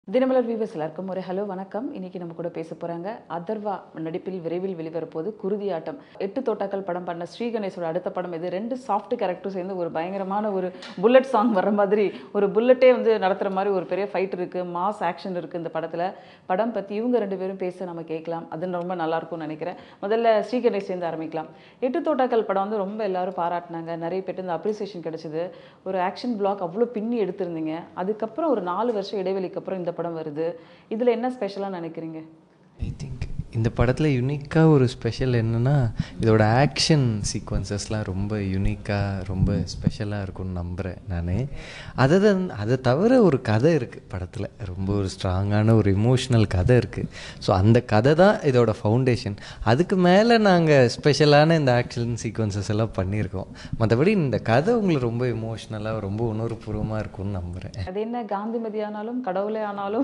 Dinamalar viewers எல்லாருக்கும் ஒரு hello வணக்கம் இன்னைக்கு நம்ம கூட பேச போறாங்க அதர்வா நடிப்பில் விரைவில் வெளிவரப்போது குருதியாட்டம் எட்டு தோட்டாக்கள் படம் பண்ண ஸ்ரீ கணேஷோட அடுத்த படம் இது ரெண்டு சாஃப்ட் கேரக்டரும் சேர்ந்து ஒரு பயங்கரமான ஒரு புல்லட் சாங் வர்ற மாதிரி ஒரு புல்லட்டே வந்து நடத்துற மாதிரி ஒரு பெரிய ஃபைட் இருக்கு மாஸ் ஆக்ஷன் இருக்கு இந்த படத்துல படம் பத்தி இவங்க ரெண்டு பேரும் பேச நம்ம கேட்கலாம் அது ரொம்ப நல்லா இருக்கும்னு நினைக்கிறேன் முதல்ல ஸ்ரீ கணேஷ் சேர்ந்து ஆரம்பிக்கலாம் எட்டு தோட்டாக்கள் படம் வந்து ரொம்ப எல்லாரும் பாராட்டினாங்க நிறைய பேர்ட்டு இந்த அப்ரிசியேஷன் கிடைச்சது ஒரு ஆக்ஷன் பிளாக் அவ்வளோ பின்னி எடுத்திருந்தீங்க அதுக்கப்புறம் ஒரு நாலு வருஷம் இடைவெளிக்கு அப்புறம் இந்த படம் வருது இதில் என்ன ஸ்பெஷலாக நினைக்கிறீங்க ஐ திங்க் இந்த படத்தில் யுனிக்காக ஒரு ஸ்பெஷல் என்னென்னா இதோட ஆக்ஷன் சீக்வன்சஸ்லாம் ரொம்ப யுனிக்காக ரொம்ப ஸ்பெஷலாக இருக்கும்னு நம்புகிறேன் நான் அதை தான் அதை தவிர ஒரு கதை இருக்குது படத்தில் ரொம்ப ஒரு ஸ்ட்ராங்கான ஒரு இமோஷ்னல் கதை இருக்குது ஸோ அந்த கதை தான் இதோட ஃபவுண்டேஷன் அதுக்கு மேலே நாங்கள் ஸ்பெஷலான இந்த ஆக்ஷன் சீக்வன்சஸ் எல்லாம் பண்ணியிருக்கோம் மற்றபடி இந்த கதை உங்களுக்கு ரொம்ப இமோஷ்னலாக ரொம்ப உணர்வுபூர்வமாக இருக்கும்னு நம்புகிறேன் அது என்ன காந்திமதி ஆனாலும் கடவுளே ஆனாலும்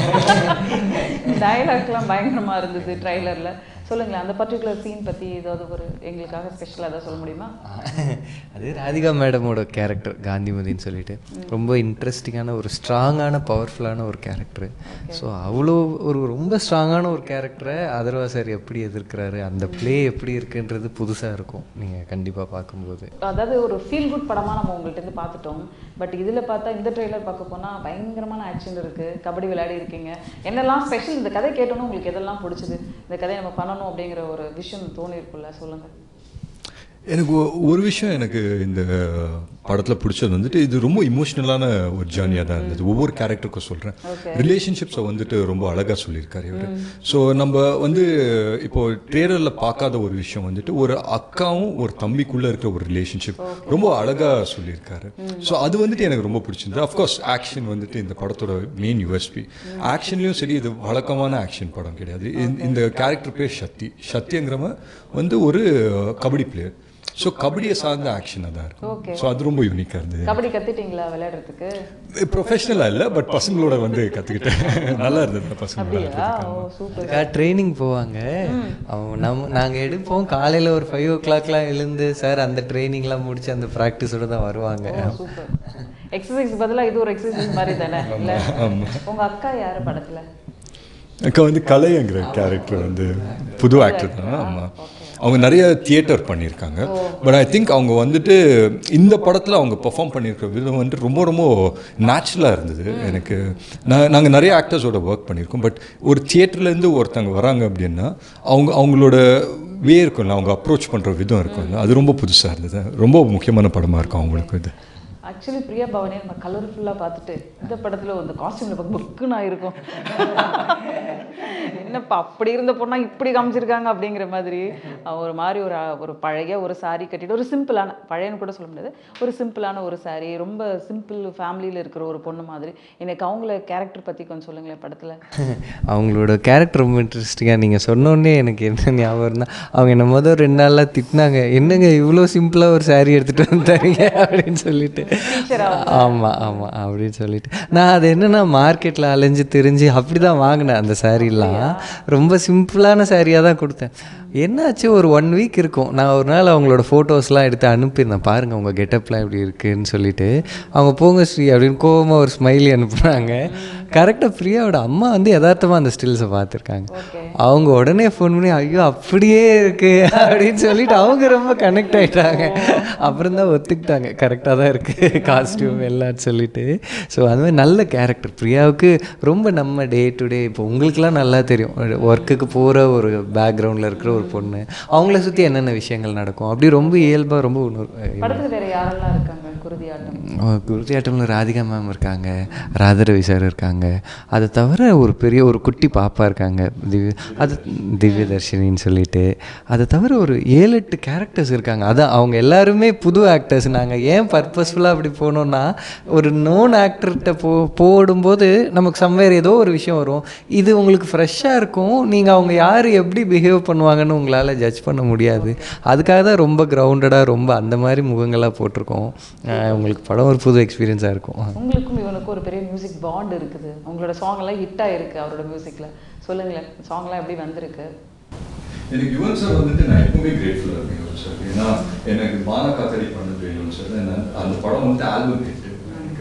டயலாக்லாம் பயங்கரமாக இருந்தது ட்ரைலரில் சொல்லுங்களேன் அந்த பர்டிகுலர் சீன் பற்றி ஏதாவது ஒரு எங்களுக்காக ஸ்பெஷலாக ஏதாவது சொல்ல முடியுமா அது ராதிகா மேடமோட கேரக்டர் காந்திமதின்னு சொல்லிட்டு ரொம்ப இன்ட்ரெஸ்டிங்கான ஒரு ஸ்ட்ராங்கான பவர்ஃபுல்லான ஒரு கேரக்டர் ஸோ அவ்வளோ ஒரு ரொம்ப ஸ்ட்ராங்கான ஒரு கேரக்டரை அதர்வா சார் எப்படி எதிர்க்கிறாரு அந்த ப்ளே எப்படி இருக்குன்றது புதுசாக இருக்கும் நீங்கள் கண்டிப்பாக பார்க்கும்போது அதாவது ஒரு ஃபீல் குட் படமாக நம்ம உங்கள்ட்ட இருந்து பார்த்துட்டோம் பட் இதில் பார்த்தா இந்த ட்ரெய்லர் பார்க்க போனால் பயங்கரமான ஆக்ஷன் இருக்குது கபடி விளையாடி இருக்கீங்க என்னெல்லாம் ஸ்பெஷல் இந்த கதை கேட்டோன்னு உங்களுக்கு எதெல்லாம் பிடிச்சது இந்த கதையை நம்ம பண்ணணும் அப்படிங்கிற ஒரு விஷயம் தோணிருக்குல்ல சொல்லுங்கள் எனக்கு ஒ- ஒரு விஷயம் எனக்கு இந்த படத்தில் பிடிச்சது வந்துட்டு இது ரொம்ப இமோஷ்னலான ஒரு ஜேர்னியாக தான் இருந்தது ஒவ்வொரு கேரக்டருக்கும் சொல்கிறேன் ரிலேஷன்ஷிப்ஸை வந்துட்டு ரொம்ப அழகாக சொல்லியிருக்காரு இவர் ஸோ நம்ம வந்து இப்போ ட்ரேலரில் பார்க்காத ஒரு விஷயம் வந்துட்டு ஒரு அக்காவும் ஒரு தம்பிக்குள்ளே இருக்கிற ஒரு ரிலேஷன்ஷிப் ரொம்ப அழகாக சொல்லியிருக்காரு ஸோ அது வந்துட்டு எனக்கு ரொம்ப பிடிச்சிருந்தது அஃப்கோர்ஸ் ஆக்ஷன் வந்துட்டு இந்த படத்தோட மெயின் யூஎஸ்பி ஆக்ஷன்லேயும் சரி இது வழக்கமான ஆக்ஷன் படம் கிடையாது இந்த- இந்த கேரக்டர் பேர் சக்தி சக்திங்கிறவன் வந்து ஒரு கபடி பிளேயர் ஸோ கபடியை சார்ந்த ஆக்ஷனாக தான் Okay. இருக்கும் ஸோ அது ரொம்ப யூனிக்காக இருந்தது கபடி கத்துட்டீங்களா விளையாடுறதுக்கு ப்ரொஃபஷனலாக இல்லை பட் பசங்களோட வந்து கற்றுக்கிட்டேன் நல்லா இருந்தது பசங்களோட அப்படியா ஓ சூப்பர் அதுக்காக ட்ரைனிங் போவாங்க அவங்க நம்ம நாங்கள் எடுப்போம் காலையில் ஒரு ஃபைவ் ஓ கிளாக்லாம் எழுந்து சார் அந்த ட்ரைனிங்லாம் முடிச்சு அந்த ப்ராக்டிஸோட தான் வருவாங்க சூப்பர் எக்ஸசைஸ் பதிலா இது ஒரு எக்ஸசைஸ் மாதிரி தானே இல்ல உங்க அக்கா யாரு படத்துல அக்கா வந்து கலைங்கிற கேரக்டர் வந்து புது ஆக்டர் தான் ஆமாம் அவங்க நிறைய தியேட்டர் பண்ணியிருக்காங்க பட் ஐ திங்க் அவங்க வந்துட்டு இந்த படத்தில் அவங்க பெர்ஃபார்ம் பண்ணியிருக்கிற விதம் வந்துட்டு ரொம்ப ரொம்ப நேச்சுரலாக இருந்தது எனக்கு நான் நாங்கள் நிறைய ஆக்டர்ஸோட ஒர்க் பண்ணியிருக்கோம் பட் ஒரு தியேட்டர்லேருந்து ஒருத்தங்க வராங்க அப்படின்னா அவங்க அவங்களோட வே இருக்கும்ல அவங்க அப்ரோச் பண்ணுற விதம் இருக்கும்ல அது ரொம்ப புதுசாக இருந்தது ரொம்ப முக்கியமான படமாக இருக்கும் அவங்களுக்கு இது ஆக்சுவலி பிரியா பவனே நம்ம கலர்ஃபுல்லாக பார்த்துட்டு இந்த படத்துல இந்த காஸ்டியூமில் பார்க்க புக்குன்னு ஆயிருக்கும் என்னப்பா அப்படி இருந்த பொண்ணா இப்படி காமிச்சிருக்காங்க அப்படிங்கிற மாதிரி அவ ஒரு மாதிரி ஒரு ஒரு பழைய ஒரு saree கட்டிட்டு ஒரு சிம்பிளான பழையன்னு கூட சொல்ல முடியாது ஒரு சிம்பிளான ஒரு saree ரொம்ப சிம்பிள் ஃபேமிலியில் இருக்கிற ஒரு பொண்ணு மாதிரி எனக்கு அவங்கள கேரக்டர் பற்றி கொஞ்சம் சொல்லுங்களேன் படத்துல அவங்களோட கேரக்டர் ரொம்ப இன்ட்ரெஸ்டிங்காக நீங்கள் சொன்னோடனே எனக்கு என்ன ஞாபகம் இருந்தால் அவங்க என்ன முதல் ரெண்டு நாளாக திட்டினாங்க என்னங்க இவ்வளோ சிம்பிளாக ஒரு saree எடுத்துகிட்டு வந்தாங்க அப்படின்னு சொல்லிட்டு ஆமாம் ஆமாம் அப்படின்னு சொல்லிட்டு நான் அது என்னன்னா மார்க்கெட்டில் அலைஞ்சு தெரிஞ்சு அப்படி தான் வாங்கினேன் அந்த சாரீலாம் ரொம்ப சிம்பிளான சாரியாக தான் கொடுத்தேன் என்னாச்சு ஒரு ஒன் வீக் இருக்கும் நான் ஒரு நாள் அவங்களோட ஃபோட்டோஸ்லாம் எடுத்து அனுப்பியிருந்தேன் பாருங்கள் உங்கள் கெட்டப்லாம் இப்படி இருக்குன்னு சொல்லிட்டு அவங்க போங்க ஸ்ரீ அப்படின்னு கோவமாக ஒரு ஸ்மைலி அனுப்புனாங்க கரெக்டாக பிரியாவோட அம்மா வந்து யதார்த்தமாக அந்த ஸ்டில்ஸை பார்த்துருக்காங்க அவங்க உடனே ஃபோன் பண்ணி ஐயோ அப்படியே இருக்கு அப்படின்னு சொல்லிட்டு அவங்க ரொம்ப கனெக்ட் ஆயிட்டாங்க அப்புறம் தான் ஒத்துக்கிட்டாங்க கரெக்டாக தான் இருக்குது காஸ்டியூம் எல்லாம் சொல்லிட்டு ஸோ அது மாதிரி நல்ல கேரக்டர் பிரியாவுக்கு ரொம்ப நம்ம டே டு டே இப்போ உங்களுக்குலாம் நல்லா தெரியும் ஒர்க்குக்கு போகிற ஒரு பேக்ரவுண்டில் இருக்கிற ஒரு பொண்ணு அவங்கள சுற்றி என்னென்ன விஷயங்கள் நடக்கும் அப்படி ரொம்ப இயல்பாக ரொம்ப உணர்வு படத்துல வேற யாரெல்லாம் இருக்காங்க குருதி ஆட்டம் குருதியாட்டமில் ராதிகா மேம் இருக்காங்க ராதரவி சார் இருக்காங்க அதை தவிர ஒரு பெரிய ஒரு குட்டி பாப்பா இருக்காங்க திவ்ய அது திவ்யதர்ஷினின்னு சொல்லிட்டு அதை தவிர ஒரு ஏழு எட்டு கேரக்டர்ஸ் இருக்காங்க அதான் அவங்க எல்லாருமே புது ஆக்டர்ஸ் நாங்கள் ஏன் பர்பஸ்ஃபுல்லாக அப்படி போனோம்னா ஒரு நோன் ஆக்டர்கிட்ட போ போடும்போது நமக்கு சம்வேர் ஏதோ ஒரு விஷயம் வரும் இது உங்களுக்கு ஃப்ரெஷ்ஷாக இருக்கும் நீங்கள் அவங்க யார் எப்படி பிஹேவ் பண்ணுவாங்கன்னு உங்களால் ஜட்ஜ் பண்ண முடியாது அதுக்காக தான் ரொம்ப கிரவுண்டடாக ரொம்ப அந்த மாதிரி முகங்களாக போட்டிருக்கோம் அஹ் உங்களுக்கு படம் ஒரு புது எக்ஸ்பீரியன்ஸாக இருக்கும் உங்களுக்கும் இவனுக்கும் ஒரு பெரிய மியூசிக் பாண்ட் இருக்குது உங்களோட சாங் எல்லாம் ஹிட் ஆயிருக்கு அவரோட மியூசிக்ல சொல்லுங்களேன் சாங்லாம் எப்படி வந்திருக்கு எனக்கு யுவன் சார் வந்துட்டு நான் எப்பவுமே கிரேட்ஃபுல்லாக இருக்கேன் யுவன் சார் ஏன்னா எனக்கு பான காத்தடி பண்ணது யுவன் சார் நான் அந்த படம் வந்து ஆல்பம் ஹிட் எனக்கு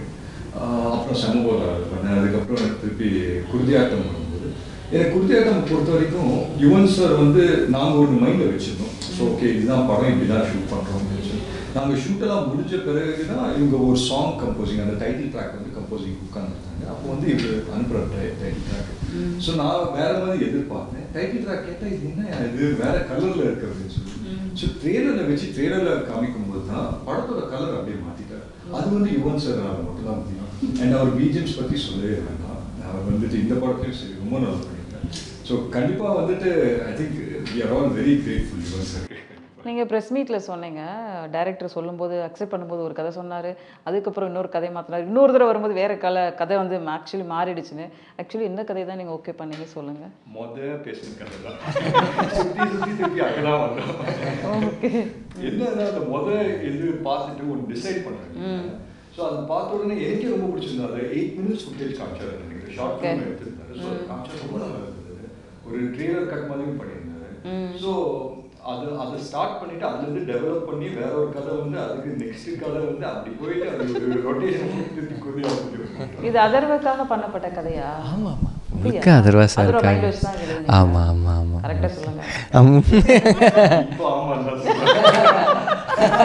ஆஹ் அப்புறம் சமூகம் பண்ணேன் அதுக்கப்புறம் எனக்கு திருப்பி குருதியாட்டம் வரும்போது எனக்கு குருதியாட்டம் பொறுத்த வரைக்கும் யுவன் சார் வந்து நாங்கள் ஒரு மைண்டில் வச்சுருந்தோம் ஸோ ஓகே இதுதான் படம் இப்படி தான் ஷூட் பண்ணுறோம் அப்படின்னு சொல்லி நாங்கள் ஷூட்டெல்லாம் முடிஞ்ச பிறகு தான் இவங்க ஒரு சாங் கம்போசிங் அந்த டைட்டில் ட்ராக் வந்து கம்போசிங் உட்காந்துருக்காங்க அப்போ வந்து இவர் அனுப்புகிற டைட்டில் ட்ராக் ஸோ நான் வேற மாதிரி எதிர்பார்த்தேன் டைட்டில் ட்ராக் கேட்டால் இது என்ன இது வேற கலரில் இருக்கு அப்படின்னு சொல்லி ஸோ ட்ரெய்லரில் வச்சு ட்ரெய்லரில் காமிக்கும் போது தான் படத்தோட கலர் அப்படியே மாற்றிட்டார் அது வந்து யுவன் சார் மட்டும் தான் முடியும் அண்ட் அவர் பிஜிஎம்ஸ் பற்றி சொல்லவே வேண்டாம் அவர் வந்துட்டு இந்த படத்தையும் சரி ரொம்ப நல்லா பண்ணியிருக்காரு ஸோ கண்டிப்பாக வந்துட்டு I think we are all very grateful Yuvan sir நீங்கள் ப்ரெஸ் மீட்டில் சொன்னீங்க டைரக்டர் சொல்லும்போது அக்செப்ட் பண்ணும்போது ஒரு கதை சொன்னார் அதுக்கப்புறம் இன்னொரு கதை மாற்றினார் இன்னொரு தடவை வரும்போது வேற கலை கதை வந்து ஆக்சுவலி மாறிடுச்சுன்னு ஆக்சுவலி என்ன கதை தான் நீங்கள் ஓகே பண்ணீங்க சொல்லுங்கள் மொத பேசின கதை தான் சுற்றி சுற்றி திருப்பி அங்கதான் வந்தோம் ஓகே என்னன்னா அந்த முத இது பார்த்துட்டு ஒன்று டிசைட் பண்ணேன் ஸோ அதை பார்த்த உடனே எனக்கே ரொம்ப பிடிச்சிருந்தது அது எயிட் மினிட்ஸ் ஃபுட்டேஜ் காமிச்சாரு நினைக்கிறேன் ஷார்ட் Okay. ஃபிலிம் எடுத்திருந்தாரு ஸோ காமிச்சா ரொம்ப நல்லா இருந்தது ஒரு ட்ரெய்லர் கட் மாதிரியும் பண்ணியிருந்தாரு ஸோ அது அதை ஸ்டார்ட் பண்ணிட்டு அதுலேருந்து டெவலப் பண்ணி வேற ஒரு கதை வந்து அதுக்கு நெக்ஸ்ட் கதை வந்து அப்படி போயிட்டு அது ஒரு ரொட்டேஷன் திருப்பி கொண்டு இது அதர்வுக்காக பண்ணப்பட்ட கதையா ஆமாம் ஆமாம் முழுக்க அதர்வா சார் அதர்வா இருக்காங்க mind waves தான் எழுதுனீங்க. ஆமாம் ஆமாம் ஆமாம் கரெக்டாக சொல்லுங்க ஆமாம் இப்போ ஆமாம் தான் சொல்றேன்.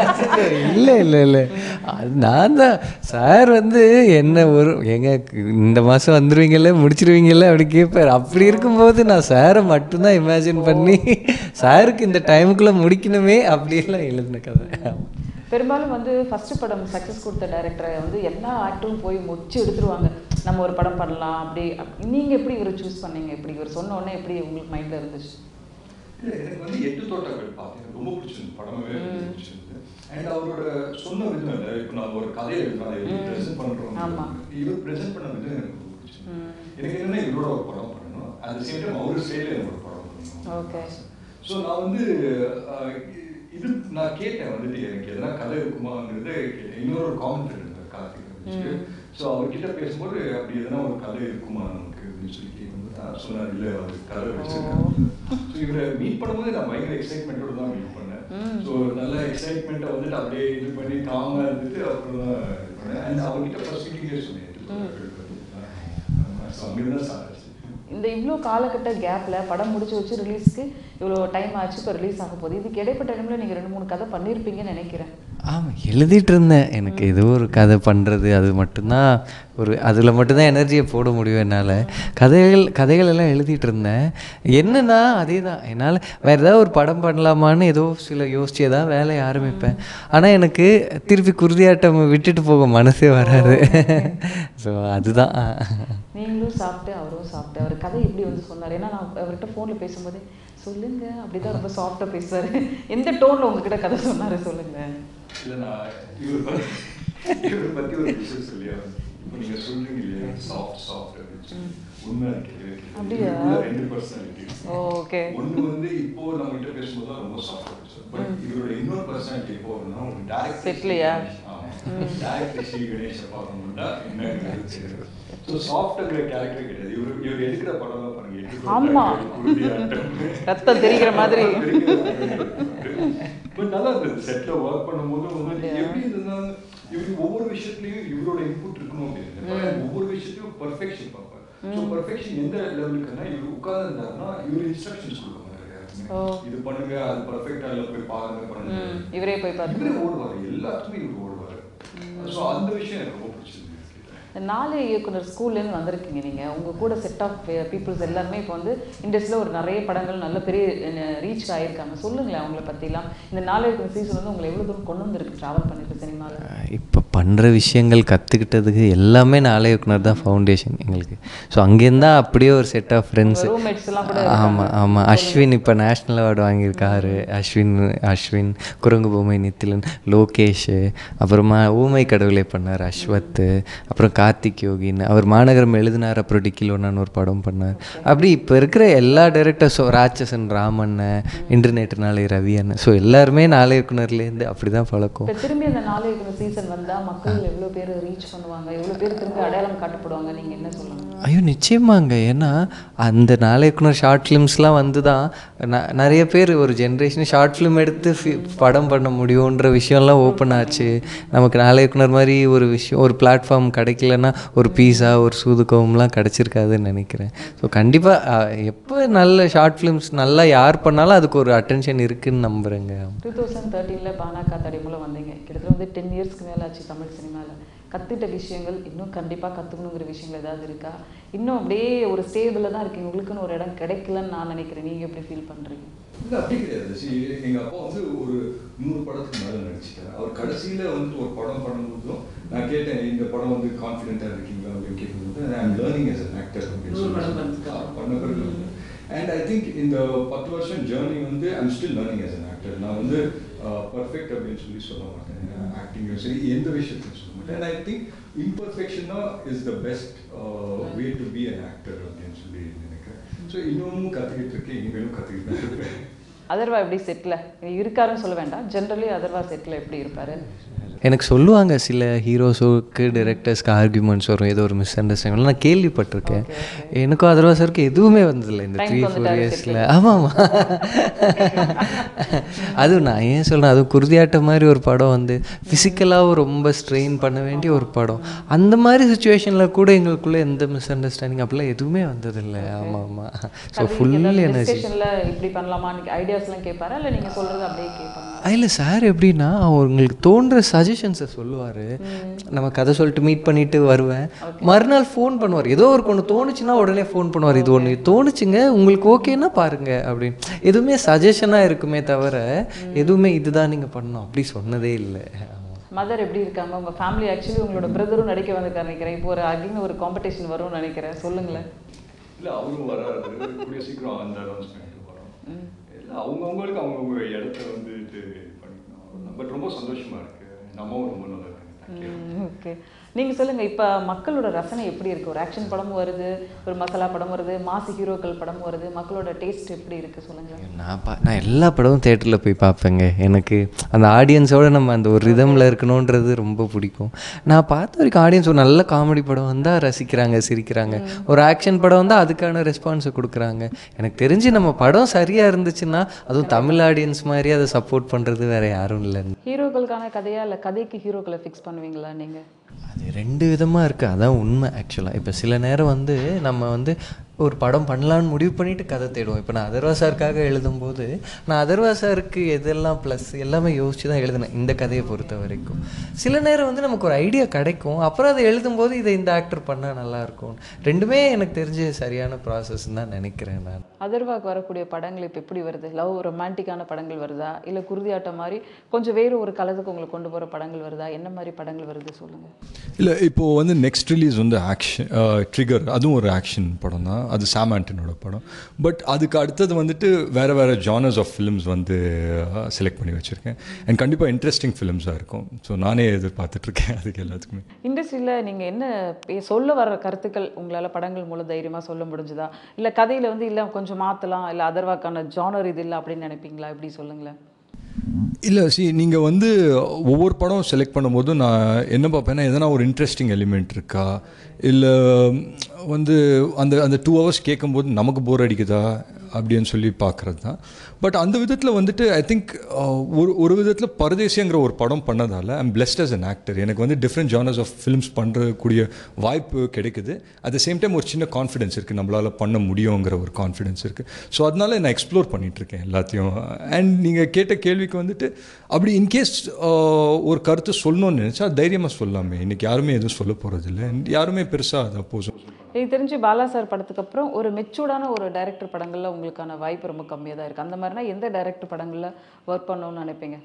இல்லை இல்லை இல்லை அது நான் தான் சார் வந்து என்ன ஒரு எங்க இந்த மாதம் வந்துடுவீங்கல்ல முடிச்சிருவீங்கல்ல அப்படி கேட்பார் அப்படி இருக்கும்போது நான் சாரை மட்டும்தான் இமேஜின் பண்ணி சாருக்கு இந்த டைமுக்குள்ளே முடிக்கணுமே அப்படியெல்லாம் எழுதின கதை பெரும்பாலும் வந்து ஃபர்ஸ்ட் படம் சக்ஸஸ் கொடுத்த டைரக்டரை வந்து எல்லா ஆக்டரும் போய் மொச்சு எடுத்துருவாங்க நம்ம ஒரு படம் பண்ணலாம் அப்படி அப்- நீங்க எப்படி இவரை சூஸ் பண்ணீங்க எப்படி இவர் சொன்ன உடனே எப்படி உங்களுக்கு மைண்ட்ல இருந்துச்சு இல்ல, எனக்கு வந்து எட்டு தோட்டங்கள் பார்த்தேன் எனக்கு ரொம்ப பிடிச்சிருந்து படமே ரொம்ப பிடிச்சிருந்து அண்ட் அவரோட சொன்ன விதம் இல்லை இப்போ நான் ஒரு கதையை எழுதுறோம் அதை எப்படி ப்ரெசென்ட் பண்ணுறோம் ஆமா. இவர் ப்ரெசென்ட் பண்ண விதம் எனக்கு ரொம்ப பிடிச்சிருந்து எனக்கு என்னன்னா இவரோட ஒரு படம் பண்ணணும் அட் சேம் டைம் அவர் ஸ்டைலில் எனக்கு ஒரு படம் பண்ணணும் ஓகே ஸோ நான் வந்து அஹ், இது நான் கேட்டேன் வந்துட்டு எனக்கு எதனா கதை இருக்குமாங்கிறது கேட்டேன் இன்னொரு காமெண்ட் இருந்தார் கார்த்திக் ஸோ அவர்கிட்ட பேசும்போது அப்படி எதனா ஒரு கதை இருக்குமா நமக்கு அப்படின்னு சொல்லி கேட்கும்போது நான் சொன்னார் இல்லை அவர் கதை வச்சிருக்காரு ஸோ இவரை மீட் பண்ணும்போது நான் பயங்கர எக்ஸைட்மெண்ட்டோட தான் மீட் பண்ணேன் ஸோ நல்ல எக்ஸைட்மெண்ட்டை வந்துட்டு அப்படியே இது பண்ணி காமாக இருந்துட்டு அப்புறம் தான் இது பண்ணேன் அண்ட் அவர்கிட்ட ஃபர்ஸ்ட் மீட்டிங்கே சொன்னேன் ஸோ அங்கிருந்து தான் ஸ்டார்ட் ஆச்சு இந்த இவ்வளோ காலகட்ட கேப்ல படம் முடிச்சு வச்சு ரிலீஸ்க்கு இவ்வளோ டைம் ஆச்சு இப்போ ரிலீஸ் ஆக போகுது இதுக்கு இடைப்பட்ட டைம்ல நீங்க ரெண்டு மூணு கதை பண்ணியிருப்பீங்கன்னு நினைக்கிறேன் ஆமாம் எழுதிட்டு இருந்தேன் எனக்கு ஏதோ ஒரு கதை பண்ணுறது அது மட்டும்தான் ஒரு அதில் மட்டும்தான் எனர்ஜியை போட முடியும் என்னால் கதைகள் கதைகள் எல்லாம் எழுதிட்டு இருந்தேன் என்னன்னா அதே தான் என்னால் வேறு ஏதாவது ஒரு படம் பண்ணலாமான்னு ஏதோ சில யோசிச்சே தான் வேலையை ஆரம்பிப்பேன் ஆனால் எனக்கு திருப்பி குருதியாட்டம் விட்டுட்டு போக மனசே வராது ஸோ அதுதான் நீங்களும் சாப்பிட்டு அவரும் சாப்பிட்டு அவர் கதை எப்படி வந்து சொன்னார் ஏன்னா நான் அவர்கிட்ட ஃபோனில் பேசும்போதே சொல்லுங்க அப்படிதான் ரொம்ப சாஃப்டாக பேசுவார் எந்த டோனில் உங்ககிட்ட கதை சொன்னார் சொல்லுங்க இல்லை நான் இவர் பத்தி இவர் பத்தி ஒரு விஷயம் சொல்லியா இப்போ நீங்க சொல்றீங்க இல்லையா சாஃப்ட் சாஃப்ட் அப்படின்னு சொல்லி உண்மை இருக்குது அப்படியா? இவருக்குள்ள ரெண்டு பர்சனாலிட்டி ஓகே ஒண்ணு வந்து இப்போ நம்ம கிட்ட பேசும்போது தான் ரொம்ப சாஃப்ட் பேசுவோம் பட் இவரோட இன்னொரு பர்சனாலிட்டி இப்போ வரும்னா ஒரு டேரக்ட் செட்லியா? டேரக்ட் ஸ்ரீ கணேஷை பார்க்கணும்னா என்ன ஸோ சாஃப்ட்ங்கிற கேரக்டர் கிடையாது இவர் இவர் எடுக்கிற படம்லாம் பாருங்க எட்டு ஆமா. தோட்டாக்கள், குருதியாட்டம். ரத்தம் தெரிக்கிற மாதிரி. பட் நல்லா இருந்தது செட்ல ஒர்க் பண்ணும்போது வந்து எப்படி இருந்ததுன்னா இவருக்கு ஒவ்வொரு விஷயத்துலயும் இவரோட இன்புட் இருக்கணும் அப்படின்னு ஒவ்வொரு விஷயத்தையும் பர்ஃபெக்ஷன் பார்ப்பார் ஸோ பர்ஃபெக்ஷன் எந்த லெவலுக்குன்னா இவர் உட்கார்ந்துருந்தாருன்னா இவர் இன்ஸ்ட்ரக்ஷன்ஸ் கொடுக்க மாட்டாரு யாருக்குமே. ஓ. இது பண்ணுங்க அது பர்ஃபெக்டா இல்லை போய் பாருங்க பண்ணுங்க ம், இவரே போய் பார்த்து இவரே ஓடுவார் எல்லாத்துக்குமே இவர் ஓடுவார் ஸோ அந்த விஷயம் எனக்கு ரொம்ப பிடிச்சிருந்தது இந்த நாலு இயக்குனர் ஸ்கூல்லேருந்து வந்திருக்கீங்க நீங்கள் உங்கள் கூட செட் ஆஃப் பீப்புள்ஸ் எல்லாருமே இப்போ வந்து இண்டஸ்ட்ரியில் ஒரு நிறைய படங்கள் நல்ல பெரிய ரீச் ஆகியிருக்காங்க சொல்லுங்களேன் அவங்கள பற்றிலாம் இந்த நாலு இயக்குனர் சீசன் வந்து உங்களை எவ்வளோ தூரம் கொண்டு வந்திருக்கு ட்ராவல் பண்ணிட்டு சினிமாவில் இப்போ பண்ணுற விஷயங்கள் கற்றுக்கிட்டதுக்கு எல்லாமே நாளே இயக்குனர் தான் ஃபவுண்டேஷன் எங்களுக்கு ஸோ அங்கேருந்து தான் அப்படியே ஒரு செட் ஆஃப் ஃப்ரெண்ட்ஸு ரூம்மேட்ஸ் எல்லாம் கூட ஆமாம் ஆமாம் அஸ்வின் இப்போ நேஷ்னல் அவார்டு வாங்கியிருக்காரு அஸ்வின் அஸ்வின் குரங்கு பொம்மை நித்திலன் லோகேஷ் அப்புறமா ஊமை கடவுளை பண்ணார் அஸ்வத் அப்புறம் கார்த்திக் யோகின் அவர் மாநகரம் எழுதினார் அப்புறம் டிக்கிலோனான்னு ஒரு படம் பண்ணார் அப்படி இப்போ இருக்கிற எல்லா டேரக்டர்ஸும் ராட்சசன் ராமண்ண இன்டர்நெட் நாளை ரவி அண்ணன் ஸோ எல்லாருமே நாளை இயக்குனர்லேருந்து அப்படி தான் பழக்கம் இப்போ திரும்பி அந்த நாலு இயக்குனர் சீசன் வந்தால் மக்கள் எவ்வளோ பேர் ரீச் ரீச் பண்ணுவாங்க எவ்வளோ பேர் திரும்பி அடையாளம் காட்டப்படுவாங்க நீங்கள் என்ன சொல்லணும் ஐயோ நிச்சயமாங்க ஏன்னா அந்த நாளைக்குனர் ஷார்ட் ஃபிலிம்ஸ்லாம் வந்து தான் ந- நிறைய பேர் ஒரு ஜென்ரேஷன் ஷார்ட் ஃபிலிம் எடுத்து fi- படம் பண்ண முடியுன்ற விஷயம்லாம் ஓப்பன் ஆச்சு நமக்கு நாளைக்குனர் மாதிரி ஒரு விஷயம் ஒரு பிளாட்ஃபார்ம் கிடைக்கலன்னா ஒரு பீஸா ஒரு சூதுக்கோவம்லாம் கிடச்சிருக்காதுன்னு நினைக்கிறேன் ஸோ கண்டிப்பாக எப்போ நல்ல ஷார்ட் ஃபிலிம்ஸ் நல்லா யார் பண்ணாலும் அதுக்கு ஒரு அட்டென்ஷன் இருக்குன்னு நம்புகிறேங்க டூ தௌசண்ட் தேர்ட்டீனில் பானாக்கா தடை மூலம் வந்தீங்க கிட்டத்தட்ட வந்து டென் இயர்ஸ்க்கு மேலே ஆச்சு தமிழ் சினிமாவில் கற்றுட்ட விஷயங்கள் இன்னும் கண்டிப்பாக கற்றுக்கணுங்கிற விஷயங்கள் ஏதாவது இருக்கா இன்னும் அப்படியே ஒரு ஸ்டேபிளில் தான் இருக்கீங்க உங்களுக்குன்னு ஒரு இடம் கிடைக்கலன்னு நான் நினைக்கிறேன் நீங்கள் எப்படி ஃபீல் பண்ணுறீங்க இல்லை அப்படி கிடையாது சி எங்கள் அப்பா வந்து ஒரு நூறு படத்துக்கு மேலே நடிச்சிட்டார் அவர் கடைசியில் வந்து ஒரு படம் பண்ணும்போதும் நான் கேட்டேன் இந்த படம் வந்து கான்ஃபிடென்ட்டாக இருக்கீங்களா அப்படின்னு கேட்கும்போது ஐ ஆம் லேர்னிங் as an actor அப்படின்னு நூறு படம் சொல்லி பண்ணதுக்கு ஆ, பண்ண பிறகு அண்ட் ஐ திங்க் இந்த பத்து வருஷம் ஜேர்னி வந்து I'm still learning as an actor நான் வந்து பர்ஃபெக்ட் அப்படின்னு சொல்லி சொல்ல மாட்டேன் ஆக்டிங்கும் சரி எந்த விஷயத்தையும் சொல்ல மாட்டேன் அண்ட் ஐ திங்க் இம்பர்ஃபெக்ஷன் தான் is the best way to be an actor அப்படின்னு சொல்லி நினைக்கிறேன் ஸோ இன்னமும் கற்றுக்கிட்டு இருக்கேன் இனிமேலும் கற்றுக்கிட்டு இருப்பேன் அதர்வா எப்படி செட்டில் இருக்காருன்னு சொல்ல வேண்டாம் ஜென்ரலி அதர்வா செட்டில் எப்படி இருப்பார் எனக்கு சொல்லுவாங்க சில ஹீரோஸுக்கு டிரெக்டர்ஸ்க்கு ஆர்குமெண்ட்ஸ் வரும் ஏதோ ஒரு மிஸ் அண்டர்ஸ்டாண்டிங் நான் கேள்விப்பட்டிருக்கேன் எனக்கும் அதர்வா சருக்கு எதுவுமே வந்ததில்லை இந்த Time த்ரீ க்கு ஃபோர் வந்துட்டாரு இயர்ஸில் ஆமாம் ஆமாம் அதுவும் நான் ஏன் சொல்கிறேன் அதுவும் குருதியாட்டம் மாதிரி ஒரு படம் வந்து ஃபிசிக்கலாகவும் ரொம்ப ஸ்ட்ரெயின் பண்ண வேண்டிய ஒரு படம் அந்த மாதிரி சுச்சுவேஷனில் கூட எங்களுக்குள்ளே எந்த மிஸ் அண்டர்ஸ்டாண்டிங் அப்படிலாம் எதுவுமே வந்ததில்லை ஆமாம் ஆமாம் ஸோ ஃபுல் எனர்ஜி டிஸ்கஷனில் இப்படி பண்ணலாமான்னு ஐடியாஸ்லாம் கேட்பாரா இல்லை நீங்கள் சொல்கிறது அப்படியே கேட்பாங்க இல்லை சார் எப்படின்னா அவங்களுக்கு தோன்ற சஜஷன்ஸை சொல்லுவார் நம்ம கதை சொல்லிட்டு மீட் பண்ணிட்டு வருவேன் மறுநாள் ஃபோன் பண்ணுவார் ஏதோ ஒரு ஒன்று தோணுச்சுன்னா உடனே ஃபோன் பண்ணுவார் இது ஒன்று தோணுச்சுங்க உங்களுக்கு ஓகேன்னா பாருங்க அப்படின்னு எதுவுமே சஜஷனாக இருக்குமே தவிர எதுவுமே இதுதான் நீங்கள் பண்ணணும் அப்படி சொன்னதே இல்லை மதர் எப்படி இருக்காங்க உங்கள் ஃபேமிலி ஆக்சுவலி உங்களோட பிரதரும் நடிக்க வந்திருக்காரு நினைக்கிறேன் இப்போ ஒரு அகின்னு ஒரு காம்படிஷன் வரும்னு நினைக்கிறேன் சொல்லுங்களேன் இல்லை அவரும் வராரு கூடிய சீக்கிரம் அந்த அனௌன்ஸ்மெண்ட் வரும் இல்லை அவங்கவுங்களுக்கு அவங்கவுங்க இடத்த வந்து இது பண்ணிக்கணும் பட் ரொம்ப சந்தோஷமா இருக்கு நம்மவும் ரொம்ப நல்லா இருக்கு ஓகே நீங்கள் சொல்லுங்கள் இப்போ மக்களோட ரசனை எப்படி இருக்குது ஒரு ஆக்ஷன் படமும் வருது ஒரு மசாலா படம் வருது மாசு ஹீரோக்கள் படமும் வருது மக்களோட டேஸ்ட் எப்படி இருக்குது சொல்லுங்கள் நான் பா நான் எல்லா படமும் தேட்டரில் போய் பார்ப்பேங்க எனக்கு அந்த ஆடியன்ஸோட நம்ம அந்த ஒரு ரிதமில் இருக்கணுன்றது ரொம்ப பிடிக்கும் நான் பார்த்த வரைக்கும் ஆடியன்ஸ் ஒரு நல்ல காமெடி படம் வந்தால் ரசிக்கிறாங்க சிரிக்கிறாங்க ஒரு ஆக்ஷன் படம் வந்தால் அதுக்கான ரெஸ்பான்ஸை கொடுக்குறாங்க எனக்கு தெரிஞ்சு நம்ம படம் சரியாக இருந்துச்சுன்னா அதுவும் தமிழ் ஆடியன்ஸ் மாதிரி அதை சப்போர்ட் பண்ணுறது வேறு யாரும் இல்லை ஹீரோக்களுக்கான கதையா இல்லை கதைக்கு ஹீரோக்களை ஃபிக்ஸ் பண்ணுவீங்களா நீங்கள் அது ரெண்டு விதமாக இருக்குது அதான் உண்மை ஆக்சுவலாக இப்போ சில நேரம் வந்து நம்ம வந்து ஒரு படம் பண்ணலான்னு முடிவு பண்ணிட்டு கதை தேடுவோம் இப்போ நான் அதர்வா சாருக்காக எழுதும்போது நான் அதர்வா சாருக்கு எதெல்லாம் ப்ளஸ் எல்லாமே யோசிச்சு தான் எழுதினேன் இந்த கதையை பொறுத்த வரைக்கும் சில நேரம் வந்து நமக்கு ஒரு ஐடியா கிடைக்கும் அப்புறம் அதை எழுதும்போது இதை இந்த ஆக்டர் பண்ணால் நல்லாயிருக்கும் ரெண்டுமே எனக்கு தெரிஞ்ச சரியான ப்ராசஸ் தான் நினைக்கிறேன் நான் அதர்வாக்கு வரக்கூடிய படங்கள் இப்போ எப்படி வருது லவ் ரொமான்டிக்கான படங்கள் வருதா இல்லை குருதியாட்டம் மாதிரி கொஞ்சம் வேறு ஒரு கலத்துக்கு உங்களை கொண்டு போகிற படங்கள் வருதா என்ன மாதிரி படங்கள் வருது சொல்லுங்கள் இல்லை இப்போ வந்து நெக்ஸ்ட் ரிலீஸ் வந்து ஆக்ஷன் ட்ரிகர் அதுவும் ஒரு ஆக்ஷன் படம் தான் அது சாம் ஆண்டனோட படம் பட் அதுக்கு அடுத்தது வந்துட்டு வேறு வேறு ஜானர்ஸ் ஆஃப் ஃபிலிம்ஸ் வந்து செலக்ட் பண்ணி வச்சுருக்கேன் அண்ட் கண்டிப்பாக இன்ட்ரெஸ்டிங் ஃபிலிம்ஸாக இருக்கும் ஸோ நானே எதிர்பார்த்துட்ருக்கேன் அதுக்கு எல்லாத்துக்குமே இண்டஸ்ட்ரியில் நீங்கள் என்ன பே- சொல்ல வர கருத்துக்கள் உங்களால் படங்கள் மூலம் தைரியமாக சொல்ல முடிஞ்சுதா இல்லை கதையில் வந்து இல்லை கொஞ்சம் மாற்றலாம் இல்லை அதர்வாக்கான ஜானர் இது இல்லை அப்படின்னு நினைப்பீங்களா இப்படி சொல்லுங்களேன் இல்லை சி நீங்கள் வந்து ஒவ்வொரு படம் செலக்ட் பண்ணும்போது நான் என்ன பார்ப்பேன்னா எதனா ஒரு இன்ட்ரெஸ்டிங் எலிமெண்ட் இருக்கா இல்லை வந்து அந்த அந்த டூ ஹவர்ஸ் கேட்கும்போது நமக்கு போர் அடிக்குதா அப்படின்னு சொல்லி பார்க்குறது தான் பட் அந்த விதத்தில் வந்துட்டு ஐ திங்க் ஒரு ஒரு விதத்தில் பரதேசிங்கிற ஒரு படம் பண்ணதால் I'm blessed as an actor எனக்கு வந்து டிஃப்ரெண்ட் ஜானர்ஸ் ஆஃப் ஃபிலிம்ஸ் பண்ணுறக்கூடிய வாய்ப்பு கிடைக்குது அட் த சேம் டைம் ஒரு சின்ன கான்ஃபிடென்ஸ் இருக்குது நம்மளால் பண்ண முடியுங்கிற ஒரு கான்ஃபிடென்ஸ் இருக்குது ஸோ அதனால நான் எக்ஸ்ப்ளோர் பண்ணிகிட்ருக்கேன் எல்லாத்தையும் அண்ட் நீங்கள் கேட்ட கேள்விக்கு வந்துட்டு அப்படி இன்கேஸ் ஒரு கருத்து சொல்லணும்னு நினச்சா தைரியமாக சொல்லாமே இன்னைக்கு யாருமே எதுவும் சொல்ல போகிறதில்ல யாருமே பெருசாக அதை அப்போஸ் எனக்கு தெரிஞ்சு பாலா சார் படத்துக்கு அப்புறம் ஒரு மெச்சூர்டான ஒரு டைரக்டர் படங்களில் உங்களுக்கான வாய்ப்பு ரொம்ப கம்மியாக தான் இருக்குது அந்த மாதிரினா எந்த டைரக்டர் படங்களில் ஒர்க் பண்ணணும்னு நினைப்பீங்க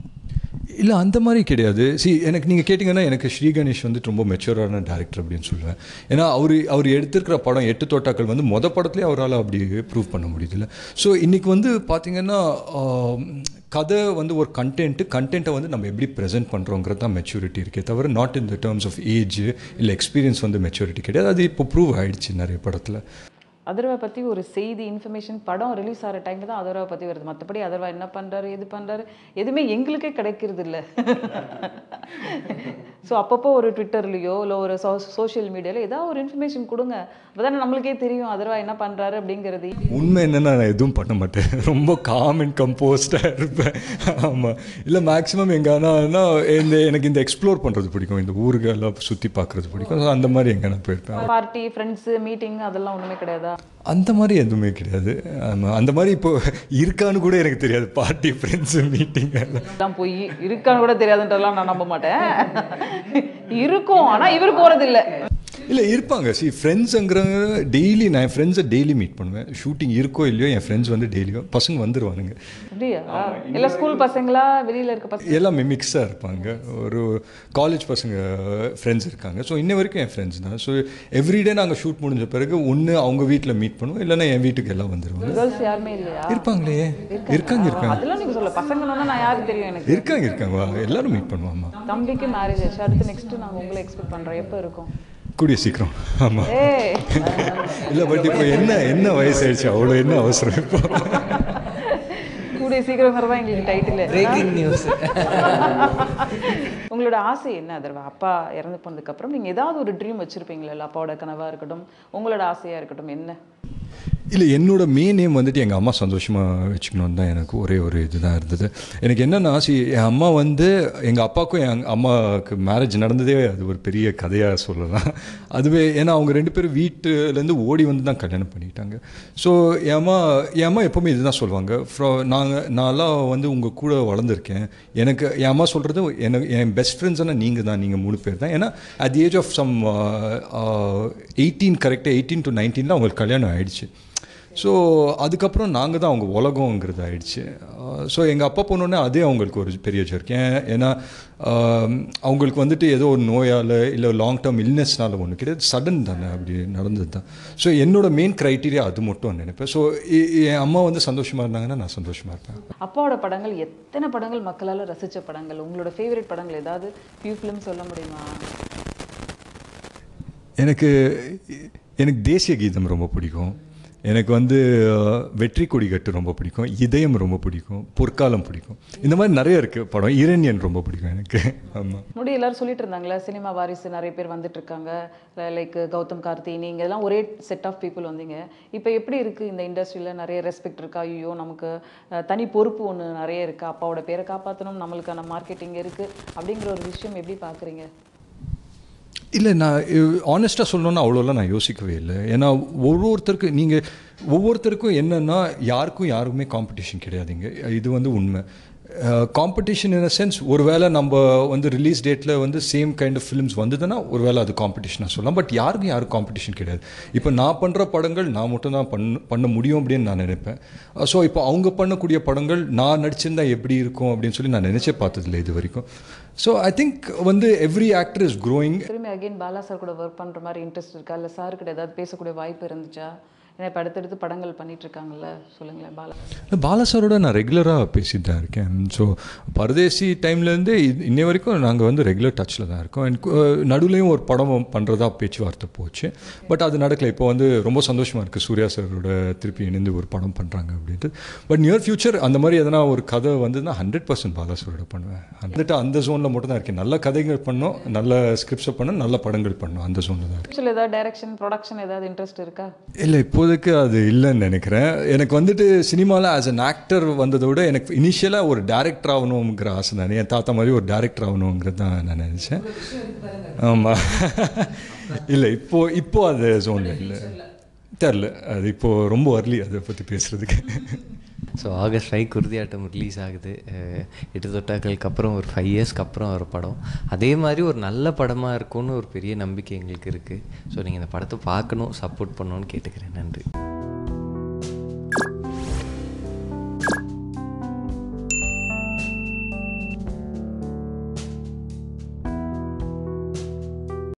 இல்லை அந்த மாதிரி கிடையாது சி எனக்கு நீங்கள் கேட்டிங்கன்னா எனக்கு ஸ்ரீ கணேஷ் வந்துட்டு ரொம்ப மெச்சூரான டேரக்டர் அப்படின்னு சொல்லுவேன் ஏன்னா அவர் அவர் எடுத்திருக்கிற படம் எட்டு தோட்டாக்கள் வந்து மொத படத்துலேயே அவரால் அப்படி ப்ரூவ் பண்ண முடியுதுல்ல ஸோ இன்றைக்கி வந்து பார்த்திங்கன்னா ஆம், கதை வந்து ஒரு கண்டென்ட்டு கண்டென்ட்டை வந்து நம்ம எப்படி ப்ரெசென்ட் பண்ணுறோங்கிறது தான் மெச்சூரிட்டி இருக்கே தவிர not in the terms of age இல்லை எக்ஸ்பீரியன்ஸ் வந்து மெச்சூரிட்டி கிடையாது அது இப்போ ப்ரூவ் ஆயிடுச்சு நிறைய படத்தில் அதர்வா பற்றி ஒரு செய்தி இன்ஃபர்மேஷன் படம் ரிலீஸ் ஆகிற டைமில் தான் அதர்வா பற்றி வருது மற்றபடி அதர்வா என்ன பண்ணுறாரு எது பண்ணுறாரு எதுவுமே எங்களுக்கே கிடைக்கிறது இல்லை ஸோ அப்பப்போ ஒரு ட்விட்டர்லையோ இல்லை ஒரு சோ சோஷியல் மீடியாவில் ஏதாவது ஒரு இன்ஃபர்மேஷன் கொடுங்க அப்பதானே நம்மளுக்கே தெரியும் அதர்வா என்ன பண்ணுறாரு அப்படிங்கிறது உண்மை என்னன்னா நான் எதுவும் பண்ண மாட்டேன் ரொம்ப காம் அண்ட் கம்போஸ்டாக இருப்பேன் ஆமாம் இல்லை மேக்ஸிமம் எங்கன்னா இந்த எனக்கு இந்த எக்ஸ்ப்ளோர் பண்ணுறது பிடிக்கும் இந்த ஊருக்கெல்லாம் சுற்றி பார்க்குறது பிடிக்கும் So, அந்த மாதிரி எங்கே நான் போயிருப்பேன் பார்ட்டி ஃப்ரெண்ட்ஸு மீட்டிங் அதெல்லாம் ஒன்றுமே கிடையாதா அந்த மாதிரி எதுவுமே கிடையாது ஆமாம் அந்த மாதிரி இப்போ இருக்கான்னு கூட எனக்கு தெரியாது பார்ட்டி ஃப்ரெண்ட்ஸு மீட்டிங் எல்லாம் எல்லாம் போய் இருக்கான்னு கூட தெரியாதுன்றதெல்லாம் நான் நம்ப மாட்டேன் இருக்கும் ஆனால் இவர் போகிறது இல்லை இல்லை இருப்பாங்க சி ஃப்ரெண்ட்ஸுங்கிறவங்க டெய்லி நான் என் ஃப்ரெண்ட்ஸை டெய்லி மீட் பண்ணுவேன் ஷூட்டிங் இருக்கோ இல்லையோ என் ஃப்ரெண்ட்ஸ் வந்து டெய்லியும் பசங்க வந்துடுவானுங்க அப்படியா இல்லை ஸ்கூல் பசங்களா வெளியில் இருக்க பசங்க எல்லாமே மிக்ஸாக இருப்பாங்க ஒரு காலேஜ் பசங்க ஃப்ரெண்ட்ஸ் இருக்காங்க ஸோ இன்ன வரைக்கும் என் ஃப்ரெண்ட்ஸ் தான் ஸோ எவ்ரிடே நாங்கள் ஷூட் முடிஞ்ச பிறகு ஒன்று அவங்க வீட்டில் மீட் பண்ணுவோம் இல்லைன்னா என் வீட்டுக்கு எல்லாம் வந்துடுவாங்க கேர்ள்ஸ் யாருமே இல்லையா இருப்பாங்களே இருக்காங்க இருக்காங்க அதெல்லாம் நீங்கள் சொல்ல பசங்கன்னா நான் யாருக்கு தெரியும் எனக்கு இருக்காங்க இருக்காங்க வா, எல்லாரும் மீட் பண்ணுவாம்மா தம்பிக்கு மேரேஜ் ஆச்சு அடுத்து நெக்ஸ்ட் நாங்கள் உங்களை எக்ஸ்பெக்ட் பண்ணுறோம் எப்போ இருக்கும் கூடிய சீக்கிரம் ஆமாம் ஏய் இல்லை பட் இப்போ என்ன என்ன வயசாயிடுச்சு அவ்வளோ என்ன அவசரம் இப்போ கூடிய சீக்கிரங்கிறதா எங்களுக்கு டைட்டில் பிரேக்கிங் நியூஸ் உங்களோட ஆசை என்ன அதர்வா அப்பா இறந்து போனதுக்கப்புறம் நீங்கள் ஏதாவது ஒரு ட்ரீம் வச்சுருப்பீங்களா அப்பாவோட கனவாக இருக்கட்டும் உங்களோட ஆசையாக இருக்கட்டும் என்ன இல்லை என்னோட மெயின் நேம் வந்துட்டு எங்கள் அம்மா சந்தோஷமாக வச்சுக்கணும்னு தான் எனக்கு ஒரே ஒரு இதுதான் இருந்தது எனக்கு என்னென்னா சி என் அம்மா வந்து எங்கள் அப்பாவுக்கும் என் அம்மாவுக்கு மேரேஜ் நடந்ததே அது ஒரு பெரிய கதையாக சொல்லலாம் அதுவே ஏன்னா அவங்க ரெண்டு பேரும் வீட்டுலேருந்து ஓடி வந்து தான் கல்யாணம் பண்ணிக்கிட்டாங்க ஸோ என் அம்மா என் அம்மா எப்போவுமே இதுதான் சொல்லுவாங்க ஃப்ரோ நாங்கள் நான்லாம் வந்து உங்கள் கூட வளர்ந்துருக்கேன் எனக்கு என் அம்மா சொல்கிறது எனக்கு என் பெஸ்ட் ஃப்ரெண்ட்ஸ்னால் நீங்கள் தான் நீங்கள் மூணு பேர் தான் ஏன்னா at the age of some eighteen கரெக்டாக எயிட்டீன் டு நைன்டீனில் அவங்களுக்கு கல்யாணம் ஆயிடுச்சு ஸோ அதுக்கப்புறம் நாங்கள் தான் அவங்க உலகங்கிறது ஆயிடுச்சு ஸோ எங்கள் அப்பா போனோடனே அதே அவங்களுக்கு ஒரு பெரிய ஜர்க் ஏன் ஏன்னா ஆம், அவங்களுக்கு வந்துட்டு ஏதோ ஒரு நோயால் இல்லை லாங் டேர்ம் இல்னஸ்னால ஒன்று கிடையாது சடன் தானே அப்படி நடந்தது தான் ஸோ என்னோட மெயின் க்ரைட்டீரியா அது மட்டும் நினைப்பேன் ஸோ என் அம்மா வந்து சந்தோஷமாக இருந்தாங்கன்னா நான் சந்தோஷமாக இருப்பேன் அப்பாவோட படங்கள் எத்தனை படங்கள் மக்களால் ரசித்த படங்கள் உங்களோட ஃபேவரட் படங்கள் ஏதாவது ஃபியூ ஃபிலிம் சொல்ல முடியுமா எனக்கு எனக்கு தேசிய கீதம் ரொம்ப பிடிக்கும் எனக்கு வந்து அஹ், வெற்றி கொடி கட்டு ரொம்ப பிடிக்கும் இதயம் ரொம்ப பிடிக்கும் பொற்காலம் பிடிக்கும் இந்த மாதிரி நிறைய இருக்குது படம் இரண்யன் ரொம்ப பிடிக்கும் எனக்கு ஆமாம் முன்னாடி எல்லாரும் சொல்லிட்டு இருந்தாங்களே சினிமா வாரிசு நிறைய பேர் வந்துட்டு இருக்காங்க லைக் கௌதம் கார்த்தி நீங்க எல்லாம் ஒரே செட் ஆஃப் பீப்புள் வந்தீங்க இப்போ எப்படி இருக்கு இந்த இண்டஸ்ட்ரியில் நிறைய ரெஸ்பெக்ட் இருக்கா ஐயோ நமக்கு அஹ், தனி பொறுப்பு ஒன்று நிறைய இருக்கு அப்பாவோட பேரை காப்பாற்றணும் நம்மளுக்கான மார்க்கெட்டிங் இருக்கு அப்படிங்கிற ஒரு விஷயம் எப்படி பார்க்குறீங்க இல்லை நான் ஆனஸ்ட்டாக சொல்லணும்னா அவ்வளோலாம் நான் யோசிக்கவே இல்லை ஏன்னா ஒரு ஒருத்தருக்கு நீங்கள் ஒவ்வொருத்தருக்கும் என்னென்னா யாருக்கும் யாருக்குமே காம்படிஷன் கிடையாதுங்க இது வந்து உண்மை காம்படிஷன் இன் அ சென்ஸ் ஒருவேளை நம்ம வந்து ரிலீஸ் டேட்டில் வந்து சேம் கைண்ட் ஆஃப் ஃபிலிம்ஸ் வந்ததுன்னா ஒருவேளை அது காம்படிஷனாக சொல்லலாம் பட் யாருக்கும் யாருக்கும் காம்படிஷன் கிடையாது இப்போ நான் பண்ணுற படங்கள் நான் மட்டும் தான் பண்ண பண்ண முடியும் அப்படின்னு நான் நினைப்பேன் ஸோ இப்போ அவங்க பண்ணக்கூடிய படங்கள் நான் நடிச்சிருந்தா எப்படி இருக்கும் அப்படின்னு சொல்லி நான் நினச்சே பார்த்ததில்லை இது வரைக்கும் ஸோ ஐ திங்க் வந்து எவ்ரி ஆக்டர் இஸ் க்ரோயிங் திரும்பி அகைன் பாலா சார் கூட ஒர்க் பண்ணுற மாதிரி இன்ட்ரெஸ்ட் இருக்கா இல்லை சார் கிட்ட ஏதாவது பேசக்கூடிய வாய்ப்பு இருந்துச்சா ஏன்னா இப்போ அடுத்தடுத்து படங்கள் பண்ணிட்டு இருக்காங்கல்ல சொல்லுங்களேன் பாலா பாலா சாரோட நான் ரெகுலராக பேசிட்டு தான் இருக்கேன் ஸோ பரதேசி டைம்லேருந்து இன்னை வரைக்கும் நாங்கள் வந்து ரெகுலர் டச்சில் தான் இருக்கோம் அண்ட் நடுவுலையும் ஒரு படம் பண்ணுறதா பேச்சுவார்த்தை போச்சு பட் அது நடக்கல இப்போ வந்து ரொம்ப சந்தோஷமாக இருக்குது சூர்யா சாரோட திருப்பி இணைந்து ஒரு படம் பண்ணுறாங்க அப்படின்ட்டு பட் நியர் ஃபியூச்சர் அந்த மாதிரி எதனா ஒரு கதை வந்ததுன்னா ஹண்ட்ரட் பர்சன்ட் பாலா சாரோட பண்ணுவேன் வந்துட்டு அந்த ஜோனில் மட்டும் தான் இருக்கேன் நல்ல கதைகள் பண்ணோம் நல்ல ஸ்கிரிப்ட்ஸை பண்ணோம் நல்ல படங்கள் பண்ணோம் அந்த ஜோனில் தான் இருக்கேன் ஆக்சுவலி ஏதாவது டைரக்ஷன் ப்ரொடக்ஷன் ஏதாவது இன்ட்ரெஸ்ட் இருக்கா இல்லை இப்போதைக்கு அது இல்லைன்னு நினைக்கிறேன் எனக்கு வந்துட்டு சினிமாவில் ஆஸ் அன் ஆக்டர் வந்ததை விட எனக்கு இனிஷியலாக ஒரு டேரக்டர் ஆகணுங்கிற ஆசை தானே என் தாத்தா மாதிரி ஒரு டேரக்டர் ஆகணுங்கிறது தான் நான் நினச்சேன் ஆமாம் இல்லை இப்போ இப்போ அது ஜோனில் இல்லை தெரில அது இப்போது ரொம்ப அர்லி அதை பற்றி பேசுகிறதுக்கு so August five Kuruthiaattam release ஆகுது அஹ் எட்டு தொட்டாக்களுக்கு அப்புறம் ஒரு ஃபைவ் இயர்ஸ்க்கு அப்புறம் ஒரு படம் அதே மாதிரி ஒரு நல்ல படமாக இருக்கும்னு ஒரு பெரிய நம்பிக்கை எங்களுக்கு இருக்குது ஸோ நீங்கள் இந்த படத்தை பார்க்கணும் சப்போர்ட் பண்ணணும்னு கேட்டுக்கிறேன் நன்றி